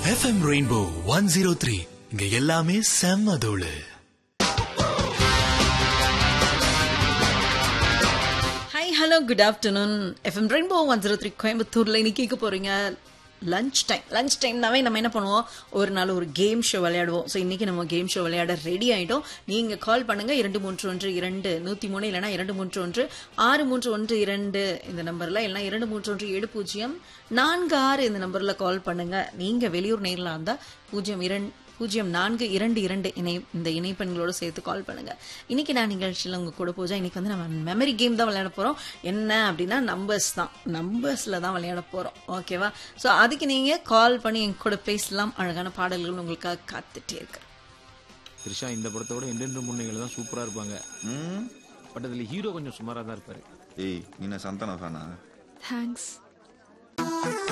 FM rainbow one zero three இங்க எல்லாமே செம்ம தோளு hi hello good afternoon FM rainbow one zero three கோயம்புத்தூர்ல இன்னைக்கு கேட்க போறீங்க லஞ்ச் டைம் லஞ்ச் டைம்னாவே நம்ம என்ன பண்ணுவோம் ஒரு நாள் ஒரு கேம் ஷோ விளையாடுவோம் ஸோ இன்னைக்கு நம்ம கேம் ஷோ விளையாட ரெடி ஆயிட்டோம் நீங்க கால் பண்ணுங்க இரண்டு மூன்று ஒன்று இரண்டு நூத்தி மூணு இல்லைன்னா இரண்டு மூன்று ஒன்று ஆறு மூன்று ஒன்று இரண்டு இந்த நம்பர்ல இல்லைன்னா இரண்டு மூன்று ஒன்று ஏழு பூஜ்ஜியம் நான்கு ஆறு இந்த நம்பர்ல கால் பண்ணுங்க நீங்க வெளியூர் நேரில் இருந்தா பூஜ்ஜியம் இரண்டு பூஜ்ஜியம் நான்கு இரண்டு இரண்டு இணை இந்த இணைப்பெண்களோட சேர்த்து கால் பண்ணுங்க இன்னைக்கு நான் நிகழ்ச்சியில் உங்க கூட பூஜா இன்னைக்கு வந்து நம்ம மெமரி கேம் தான் விளையாட போறோம் என்ன அப்படின்னா நம்பர்ஸ் தான் நம்பர்ஸ்ல தான் விளையாட போறோம் ஓகேவா ஸோ அதுக்கு நீங்க கால் பண்ணி என் கூட பேசலாம் அழகான பாடல்கள் உங்களுக்காக காத்துட்டே இருக்கு த்ரிஷா இந்த படத்தோட எண்டென்று முன்னைகள் தான் சூப்பரா இருப்பாங்க ம் பட் அதுல ஹீரோ கொஞ்சம் சுமாரா தான் இருப்பாரு ஏய் நீ என்ன சந்தானம் ஃபேனா தேங்க்ஸ்